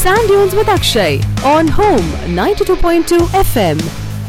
Sand Dunes with Akshay on Home 92.2 FM.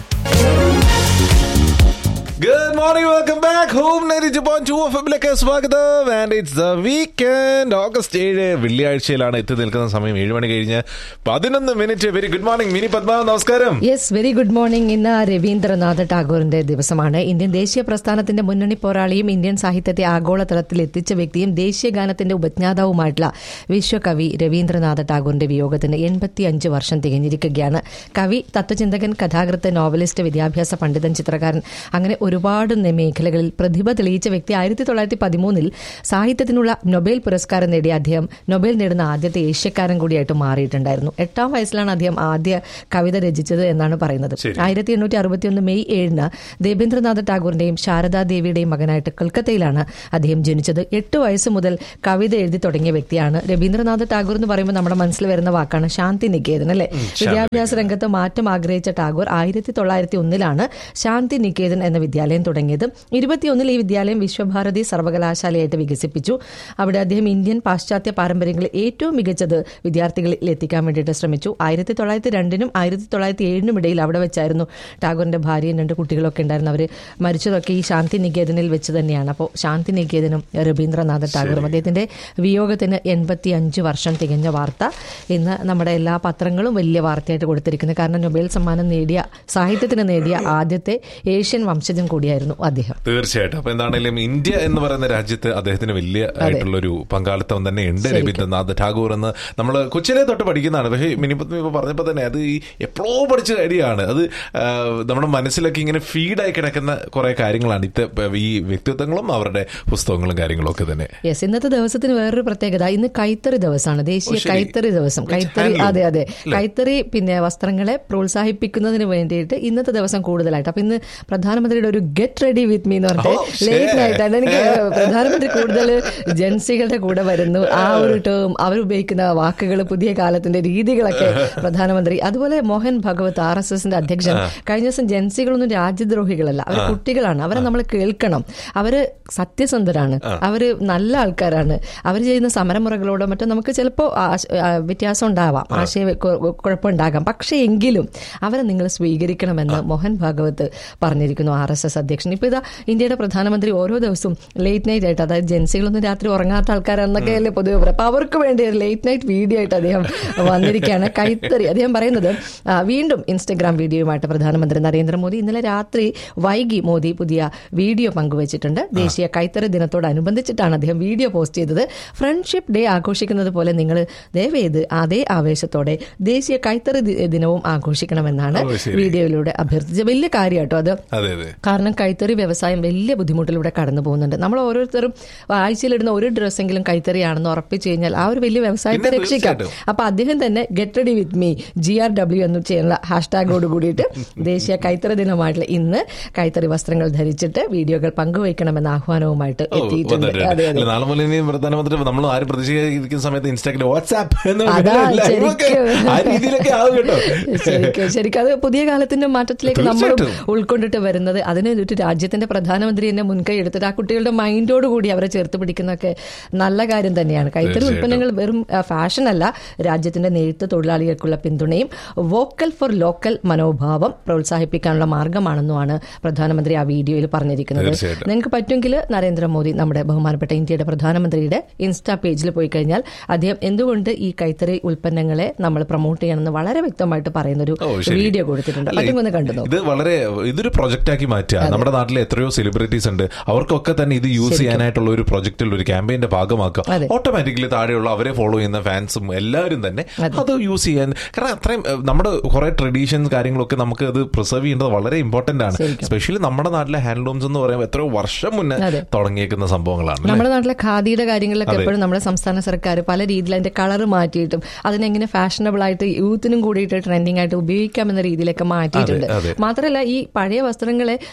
Good morning, welcome back. Home 92.2 എഫിലേക്ക് സ്വാഗതം and it's the weekend August ഏഴ് വെള്ളിയാഴ്ചയിലാണ് എത്തി നിൽക്കുന്ന സമയം ഏഴ് മണി കഴിഞ്ഞ് പതിനൊന്ന് minute very good morning Mini Padma നമസ്കാരം യെസ് വെരി ഗുഡ് മോർണിംഗ് ഇന്ന് രവീന്ദ്രനാഥ ടാഗോറിന്റെ ദിവസമാണ് ഇന്ത്യൻ ദേശീയ പ്രസ്ഥാനത്തിന്റെ മുന്നണി പോരാളിയും ഇന്ത്യൻ സാഹിത്യത്തെ ആഗോളതലത്തിൽ എത്തിച്ച വ്യക്തിയും ദേശീയ ഗാനത്തിന്റെ ഉപജ്ഞാതാവുമായിട്ടുള്ള വിശ്വകവി രവീന്ദ്രനാഥ ടാഗോറിന്റെ വിയോഗത്തിന് എൺപത്തി അഞ്ച് വർഷം തികഞ്ഞിരിക്കുകയാണ് കവി തത്വചിന്തകൻ കഥാകൃത്ത് നോവലിസ്റ്റ് വിദ്യാഭ്യാസ പണ്ഡിതൻ ചിത്രകാരൻ അങ്ങനെ ഒരുപാട് നെ- മേഖലകളിൽ പ്രതിഭ തെളിയിച്ച വ്യക്തി ആയിരത്തി തൊള്ളായിരത്തി പതിമൂന്നിൽ സാഹിത്യത്തിനുള്ള നൊബേൽ പുരസ്കാരം നേടിയ അദ്ദേഹം നൊബേൽ നേടുന്ന ആദ്യത്തെ ഏഷ്യക്കാരൻ കൂടിയായിട്ട് മാറിയിട്ടുണ്ടായിരുന്നു എട്ടാം വയസ്സിലാണ് അദ്ദേഹം ആദ്യ കവിത രചിച്ചത് എന്നാണ് പറയുന്നത് ശരി. ആയിരത്തി എണ്ണൂറ്റി അറുപത്തിയൊന്ന് മെയ് ഏഴിന് ദേവേന്ദ്രനാഥ ടാഗോറിന്റെയും ശാരദാ ദേവിയുടെയും മകനായിട്ട് കൊൽക്കത്തയിലാണ് അദ്ദേഹം ജനിച്ചത് എട്ട് വയസ്സ് മുതൽ കവിത എഴുതി തുടങ്ങിയ വ്യക്തിയാണ് രവീന്ദ്രനാഥ ടാഗോർ എന്ന് പറയുമ്പോൾ നമ്മുടെ മനസ്സിൽ വരുന്ന വാക്കാണ് ശാന്തി നികേതൻ അല്ലെ വിദ്യാഭ്യാസ രംഗത്ത് മാറ്റം ആഗ്രഹിച്ച ടാഗോർ ആയിരത്തി തൊള്ളായിരത്തി ഒന്നിലാണ് ശാന്തി നികേതൻ എന്ന വിദ്യാലയം തുടങ്ങിയത് ഇരുപത്തിയൊന്നിൽ ഈ വിദ്യാലയം വിശ്വഭാരതി സർവകലാശാലയായിട്ട് വികസിപ്പിച്ചു അവിടെ അദ്ദേഹം ഇന്ത്യൻ പാശ്ചാത്യ പാരമ്പര്യങ്ങളിൽ ഏറ്റവും മികച്ചത് വിദ്യാർത്ഥികളിൽ എത്തിക്കാൻ വേണ്ടിയിട്ട് ശ്രമിച്ചു ആയിരത്തി തൊള്ളായിരത്തി രണ്ടിനും ആയിരത്തി തൊള്ളായിരത്തി ഏഴിനും ഇടയിൽ അവിടെ വെച്ചായിരുന്നു ടാഗോറിന്റെ ഭാര്യയും രണ്ട് കുട്ടികളൊക്കെ ഉണ്ടായിരുന്നു അവർ മരിച്ചതൊക്കെ ഈ ശാന്തി നികേതനിൽ വെച്ച് തന്നെയാണ് അപ്പോൾ ശാന്തി നികേതനും രവീന്ദ്രനാഥ ടാഗോറും അദ്ദേഹത്തിന്റെ വിയോഗത്തിന് എൺപത്തി അഞ്ച് വർഷം തികഞ്ഞ വാർത്ത ഇന്ന് നമ്മുടെ എല്ലാ പത്രങ്ങളും വലിയ വാർത്തയായിട്ട് കൊടുത്തിരിക്കുന്നത് കാരണം നൊബേൽ സമ്മാനം നേടിയ സാഹിത്യത്തിന് നേടിയ ആദ്യത്തെ ഏഷ്യൻ വംശജൻ കൂടിയായിരുന്നു അദ്ദേഹം തീർച്ചയായിട്ടും അപ്പൊ എന്താണെങ്കിലും ഇന്ത്യ എന്ന് പറയുന്ന രാജ്യത്ത് അദ്ദേഹത്തിന് വലിയ ആയിട്ടുള്ള ഒരു പങ്കാളിത്തം തന്നെ ഉണ്ട് രവീന്ദ്രനാഥ് ടാഗോർ എന്ന് നമ്മൾ കൊച്ചിലെ തൊട്ട് പഠിക്കുന്നതാണ് പക്ഷേ മിനി പത്മ ഇപ്പൊ പറഞ്ഞപ്പോൾ തന്നെ അത് ഈ എപ്പോഴോ പഠിച്ച കാര്യമാണ് അത് ആ, നമ്മുടെ മനസ്സിലൊക്കെ ഇങ്ങനെ ഫീഡായി കിടക്കുന്ന കുറെ കാര്യങ്ങളാണ് ഇത് ഈ വ്യക്തിത്വങ്ങളും അവരുടെ പുസ്തകങ്ങളും കാര്യങ്ങളും ഒക്കെ തന്നെ യെസ് ഇന്നത്തെ ദിവസത്തിന് വേറൊരു പ്രത്യേകത ഇന്ന് കൈത്തറി ദിവസമാണ് ദേശീയ ഓ, ശരി. കൈത്തറി ദിവസം കൈത്തറി handloom. അതെ അതെ കൈത്തറി പിന്നെ വസ്ത്രങ്ങളെ പ്രോത്സാഹിപ്പിക്കുന്നതിന് വേണ്ടിയിട്ട് ഇന്നത്തെ ദിവസം കൂടുതലായിട്ട് അപ്പൊ ഇന്ന് പ്രധാനമന്ത്രിയുടെ ഒരു ഗെറ്റ് റെഡി വിത്ത് മീ എന്ന് പറഞ്ഞിട്ട് ഓ, ശരി. ലേറ്റ് നൈറ്റ് ആണ് എനിക്ക് പ്രധാനമന്ത്രി കൂടുതൽ ജൻസികളുടെ കൂടെ വരുന്നു ആ ഒരു ടേം അവർ ഉപയോഗിക്കുന്ന വാക്കുകൾ പുതിയ കാലത്തിന്റെ രീതികളൊക്കെ പ്രധാനമന്ത്രി അതുപോലെ മോഹൻ ഭഗവത് ആർ എസ് എസിന്റെ അധ്യക്ഷൻ കഴിഞ്ഞ ദിവസം ജൻസികളൊന്നും രാജ്യദ്രോഹികളല്ല അവർ കുട്ടികളാണ് അവരെ നമ്മൾ കേൾക്കണം അവര് സത്യസന്ധരാണ് അവര് നല്ല ആൾക്കാരാണ് അവർ ചെയ്യുന്ന സമരമുറകളോടോ മറ്റോ നമുക്ക് ചിലപ്പോൾ വ്യത്യാസം ഉണ്ടാവാം ആശയ കുഴപ്പമുണ്ടാകാം പക്ഷേ എങ്കിലും അവരെ നിങ്ങൾ സ്വീകരിക്കണമെന്ന് മോഹൻ ഭാഗവത് പറഞ്ഞിരിക്കുന്നു ആർ എസ് എസ് അധ്യക്ഷൻ ഇപ്പൊ ഇതാ ഇന്ത്യയുടെ പ്രധാനമന്ത്രി ഓരോ ദിവസവും ലേറ്റ് നൈറ്റ് ആയിട്ട് അതായത് ജൻസികളൊന്നും രാത്രി ഉറങ്ങാത്ത ആൾക്കാരാണെന്നൊക്കെ അല്ലേ പൊതുവെ പറയാം അപ്പൊ അവർക്ക് വേണ്ടി ഒരു ലേറ്റ് നൈറ്റ് വീഡിയോ ആയിട്ട് അദ്ദേഹം വന്നിരിക്കുകയാണ് കൈത്തറി അദ്ദേഹം പറയുന്നത് ആ, വീണ്ടും ഇൻസ്റ്റഗ്രാം വീഡിയോയുമായിട്ട് പ്രധാനമന്ത്രി നരേന്ദ്രമോദി ഇന്നലെ രാത്രി വൈകി മോദി പുതിയ വീഡിയോ പങ്കുവച്ചിട്ടുണ്ട് ദേശീയ കൈത്തറി ദിനത്തോടനുബന്ധിച്ചിട്ടാണ് അദ്ദേഹം വീഡിയോ പോസ്റ്റ് ചെയ്തത് ഫ്രണ്ട്ഷിപ്പ് ഡേ ആഘോഷിക്കുന്നത് പോലെ നിങ്ങൾ ദയവേത് അതേ ആവേശത്തോടെ ദേശീയ കൈത്തറി ദി- ദിനവും ആഘോഷിക്കണമെന്നാണ് ഓ, ശരി. വീഡിയോയിലൂടെ അഭ്യർത്ഥിച്ചത് വലിയ കാര്യമാട്ടോ അത് അതെ അതെ കാരണം കൈത്തറി വ്യവസായം വലിയ ബുദ്ധിമുട്ടിലൂടെ കടന്നു പോകുന്നുണ്ട് നമ്മൾ ഓരോരുത്തരും ആഴ്ചയിലിടുന്ന ഒരു ഡ്രസ്സെങ്കിലും കൈത്തറിയാണെന്ന് ഉറപ്പിച്ചു കഴിഞ്ഞാൽ ആ ഒരു വലിയ വ്യവസായത്തെ പിന്നെ രക്ഷിക്കാം തീർച്ചയായിട്ടും. അപ്പൊ അദ്ദേഹം തന്നെ get ready with me G R W എന്ന് ചെയ്യുന്ന ഹാഷ്ടാഗോട് കൂടിയിട്ട് ദേശീയ കൈത്തറി ദിനമായിട്ടുള്ള ഇന്ന് കൈത്തറി വസ്ത്രങ്ങൾ ധരിച്ചിട്ട് വീഡിയോകൾ പങ്കുവയ്ക്കണമെന്ന ആഹ്വാനവുമായിട്ട് ഓ, എത്തിയിട്ടുണ്ട് വന്നിട്ടുണ്ട്. അതെ അതെ അല്ല, നാളെ മുതൽ ഇനി പ്രധാനമന്ത്രി നമ്മൾ ആരും പ്രതീക്ഷിക്കാതിരിക്കുന്ന സമയത്ത് ഇൻസ്റ്റാഗ്രാം വാട്സാപ്പ് എന്ന് അതാ, പറഞ്ഞ live ഒക്കെ ശരിക്കും. ആ രീതിയിലൊക്കെ ആവും കേട്ടോ ശരിക്കും ശരിക്കും അത് പുതിയ കാലത്തിന്റെ മാറ്റത്തിലേക്ക് നമ്മളും തീർച്ചയായിട്ടും. ഉൾക്കൊണ്ടിട്ട് വരുന്നത് അതിന് ഒരു രാജ്യത്തിന്റെ പ്രധാനമന്ത്രി തന്നെ മുൻകൈ എടുത്തിട്ട് ആ കുട്ടികളുടെ മൈൻഡോട് കൂടി അവരെ ചേർത്ത് പിടിക്കുന്നതൊക്കെ നല്ല കാര്യം തന്നെയാണ് കൈത്തറി തീർച്ചയായിട്ടും. ഉൽപ്പന്നങ്ങൾ വെറും ഫാഷൻ അല്ല രാജ്യത്തിന്റെ നെയ്ത്ത് തൊഴിലാളികൾക്കുള്ള പിന്തുണയും വോക്കൽ ഫോർ ലോക്കൽ മനോഭാവം പ്രോത്സാഹിപ്പിക്കാനുള്ള മാർഗമാണെന്നുമാണ് പ്രധാനമന്ത്രി ആ വീഡിയോയിൽ പറഞ്ഞിരിക്കുന്നത് തീർച്ചയായിട്ടും. നിങ്ങൾക്ക് പറ്റുമെങ്കിൽ നരേന്ദ്രമോദി നമ്മുടെ ബഹുമാനപ്പെട്ട ഇന്ത്യയുടെ പ്രധാനമന്ത്രിയുടെ ഇൻസ്റ്റാ പേജിൽ പോയി കഴിഞ്ഞാൽ അദ്ദേഹം എന്തുകൊണ്ട് ഈ കൈത്തറി ഉൽപ്പന്നങ്ങളെ നമ്മൾ പ്രൊമോട്ട് ചെയ്യണമെന്ന് വളരെ വ്യക്തമായിട്ട് പറയുന്ന ഒരു ഓ, ശരി. വീഡിയോ കൊടുത്തിട്ടുണ്ട് അല്ല, പറ്റുമെന്ന് കണ്ടു നോക്കൂ. ഇത് വളരെ ഇതൊരു പ്രൊജക്റ്റ് ആക്കി മാറ്റുക നമ്മുടെ നാട്ടിലെ എത്രയോ സെലിബ്രിറ്റീസ് ഉണ്ട് അവർക്കൊക്കെ തന്നെ ഇത് യൂസ് ചെയ്യാനായിട്ടുള്ള ഒരു പ്രൊജക്റ്റിൽ ഒരു ക്യാമ്പയിന്റെ ഭാഗമാക്കുക അതെ. ഓട്ടോമാറ്റിക്കലി താഴെയുള്ള അവരെ ഫോളോ ചെയ്യുന്ന ഫാൻസും എല്ലാവരും തന്നെ അത് യൂസ് ചെയ്യാൻ കാരണം അത്രയും ഏഹ്, നമ്മുടെ കുറെ ട്രഡീഷൻസ് കാര്യങ്ങളൊക്കെ നമുക്ക് അത് പ്രിസർവ് ചെയ്യേണ്ടത് വളരെ ഇമ്പോർട്ടന്റ് ആണ് ശരിക്കും. സ്പെഷ്യലി നമ്മുടെ നാട്ടിലെ ഹാൻഡ്ലൂംസ് എന്ന് പറയുമ്പോൾ എത്രയോ വർഷം മുന്നേ അതെ. തുടങ്ങിയേക്കുന്ന സംഭവങ്ങളാണ് അല്ലേ? നമ്മുടെ നാട്ടിലെ ഖാദിയുടെ കാര്യങ്ങളിലൊക്കെ അതെ. എപ്പോഴും നമ്മുടെ സംസ്ഥാന സർക്കാർ പല രീതിയിൽ അതിന്റെ കളർ മാറ്റിയിട്ടും അതിനെങ്ങനെ ഫാഷനബിൾ ആയിട്ട് യൂത്തിനും കൂടിയിട്ട് ട്രെൻഡിങ് ആയിട്ട് ഉപയോഗിക്കാമെന്ന രീതിയിലൊക്കെ മാറ്റിയിട്ടുണ്ട് അതെ, അതെ. മാത്രമല്ല ഈ പഴയ വസ്ത്രങ്ങളെ സ്റ്റൈൽ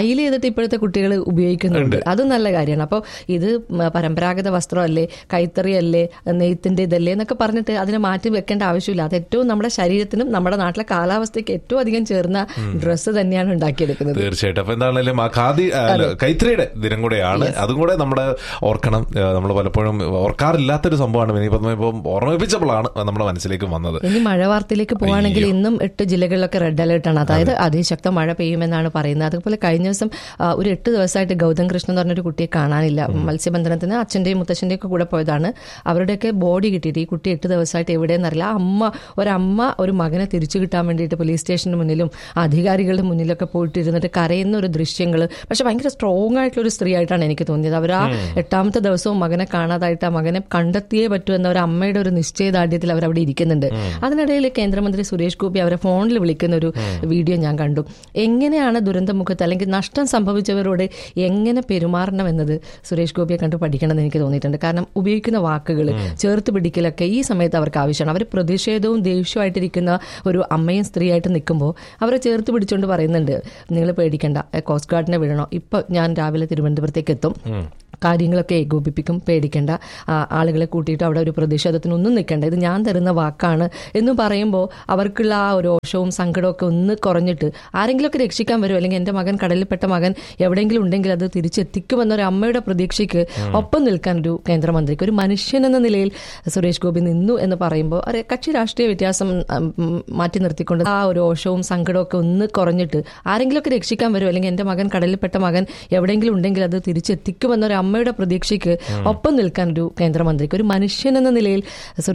സ്റ്റൈൽ ചെയ്തിട്ട് ഇപ്പോഴത്തെ കുട്ടികൾ ഉപയോഗിക്കുന്നുണ്ട് അത് നല്ല കാര്യമാണ് അപ്പോൾ ഇത് മ- പരമ്പരാഗത വസ്ത്രമല്ലേ കൈത്തറിയല്ലേ നെയ്ത്തിന്റെ ഇതല്ലേ എന്നൊക്കെ പറഞ്ഞിട്ട് അതിനെ മാറ്റി വെക്കേണ്ട ആവശ്യമില്ല അത് ഏറ്റവും നമ്മുടെ ശരീരത്തിനും നമ്മുടെ നാട്ടിലെ കാലാവസ്ഥയ്ക്ക് ഏറ്റവും അധികം ചേർന്ന ഡ്രസ്സ് തന്നെയാണ് ഉണ്ടാക്കിയെടുക്കുന്നത് തീർച്ചയായിട്ടും അപ്പൊ എന്താണെങ്കിലും ആ ഖാദി ആ, അല്ല, കൈത്തറിയുടെ ദിനം കൂടെയാണ് അതും കൂടെ നമ്മുടെ ഓർക്കണം നമ്മൾ പലപ്പോഴും ഓർക്കാറില്ലാത്തൊരു സംഭവമാണ് വിനീപത്മ ഇപ്പം ഓർമ്മിപ്പിച്ചപ്പോഴാണ് നമ്മുടെ മനസ്സിലേക്ക് വന്നത് ഇനി മഴ വാർത്തയിലേക്ക് പോവാണെങ്കിൽ ഇന്നും എട്ട് ജില്ലകളിലൊക്കെ റെഡ് അലേർട്ടാണ് അതായത് അതിശക്ത മഴ പെയ്യുമെന്നാണ് പറയുന്നത് അതുപോലെ കഴിഞ്ഞ ദിവസം ആ, ഒരു എട്ട് ദിവസമായിട്ട് ഗൗതം കൃഷ്ണൻ എന്ന് പറഞ്ഞൊരു കുട്ടിയെ കാണാനില്ല മത്സ്യബന്ധനത്തിന് അച്ഛന്റെയും മുത്തച്ഛന്റെയും ഒക്കെ കൂടെ പോയതാണ് അവരുടെയൊക്കെ ബോഡി കിട്ടിയിട്ട് ഈ കുട്ടി എട്ട് ദിവസമായിട്ട് എവിടെയെന്നറിയില്ല ആ അമ്മ ഒരമ്മ ഒരു മകനെ തിരിച്ചു കിട്ടാൻ വേണ്ടിയിട്ട് പോലീസ് സ്റ്റേഷന് മുന്നിലും അധികാരികളുടെ മുന്നിലൊക്കെ പോയിട്ട് ഇരുന്നിട്ട് കരയുന്ന ഒരു ദൃശ്യങ്ങൾ പക്ഷെ ഭയങ്കര സ്ട്രോങ് ആയിട്ടുള്ള ഒരു സ്ത്രീ ആയിട്ടാണ് എനിക്ക് തോന്നിയത് അവർ ആ എട്ടാമത്തെ ദിവസവും മകനെ കാണാതായിട്ട് ആ മകനെ കണ്ടെത്തിയേ പറ്റൂ എന്ന ഒരു അമ്മയുടെ ഒരു നിശ്ചയദാർഢ്യത്തിൽ അവർ അവിടെ ഇരിക്കുന്നുണ്ട് അതിനിടയിൽ കേന്ദ്രമന്ത്രി സുരേഷ് ഗോപി അവരെ ഫോണിൽ വിളിക്കുന്ന ഒരു വീഡിയോ ഞാൻ കണ്ടു എങ്ങനെയാണ് ദുരന്തമുഖത്ത് അല്ലെങ്കിൽ നഷ്ടം സംഭവിച്ചവരോട് എങ്ങനെ പെരുമാറണം എന്നത് സുരേഷ് ഗോപിയെ കണ്ട് പഠിക്കണമെന്ന് എനിക്ക് തോന്നിയിട്ടുണ്ട് കാരണം ഉപയോഗിക്കുന്ന വാക്കുകൾ ചേർത്ത് പിടിക്കലൊക്കെ ഈ സമയത്ത് അവർക്ക് ആവശ്യമാണ് അവർ പ്രതിഷേധവും ദേഷ്യമായിട്ടിരിക്കുന്ന ഒരു അമ്മയും സ്ത്രീയായിട്ട് നിൽക്കുമ്പോൾ അവരെ ചേർത്ത് പിടിച്ചുകൊണ്ട് പറയുന്നുണ്ട് നിങ്ങൾ പേടിക്കണ്ട കോസ്റ്റ് ഗാർഡിനെ വിടണോ ഇപ്പൊ ഞാൻ രാവിലെ തിരുവനന്തപുരത്തേക്ക് എത്തും കാര്യങ്ങളൊക്കെ ഏകോപിപ്പിക്കും പേടിക്കേണ്ട ആ, ആളുകളെ കൂട്ടിയിട്ട് അവിടെ ഒരു പ്രതിഷേധത്തിനൊന്നും നിൽക്കേണ്ട ഇത് ഞാൻ തരുന്ന വാക്കാണ് എന്ന് പറയുമ്പോൾ അവർക്കുള്ള ആ ഒരു ഓഷവും സങ്കടവും ഒക്കെ ഒന്ന് കുറഞ്ഞിട്ട് ആരെങ്കിലുമൊക്കെ രക്ഷിക്കാൻ വരും അല്ലെങ്കിൽ എൻ്റെ മകൻ കടലിൽപ്പെട്ട മകൻ എവിടെയെങ്കിലും ഉണ്ടെങ്കിൽ അത് തിരിച്ചെത്തിക്കുമെന്നൊരു അമ്മയുടെ പ്രതീക്ഷയ്ക്ക് ഒപ്പം നിൽക്കാൻ ഒരു കേന്ദ്രമന്ത്രിക്ക് ഒരു മനുഷ്യൻ എന്ന നിലയിൽ സുരേഷ് ഗോപി നിന്നു എന്ന് പറയുമ്പോൾ അരെ കക്ഷി രാഷ്ട്രീയ വ്യത്യാസം ഉം, മാറ്റി നിർത്തിക്കൊണ്ട് ആ ഒരു ഓഷവും സങ്കടവും ഒക്കെ ഒന്ന് കുറഞ്ഞിട്ട് ആരെങ്കിലുമൊക്കെ രക്ഷിക്കാൻ വരും അല്ലെങ്കിൽ എൻ്റെ മകൻ കടലിൽപ്പെട്ട മകൻ എവിടെയെങ്കിലും ഉണ്ടെങ്കിൽ അത് തിരിച്ചെത്തിക്കുമെന്നൊരു അമ്മയുടെ പ്രതീക്ഷയ്ക്ക് ഒപ്പം നിൽക്കാൻ ഒരു കേന്ദ്രമന്ത്രിക്ക് ഒരു മനുഷ്യൻ എന്ന നിലയിൽ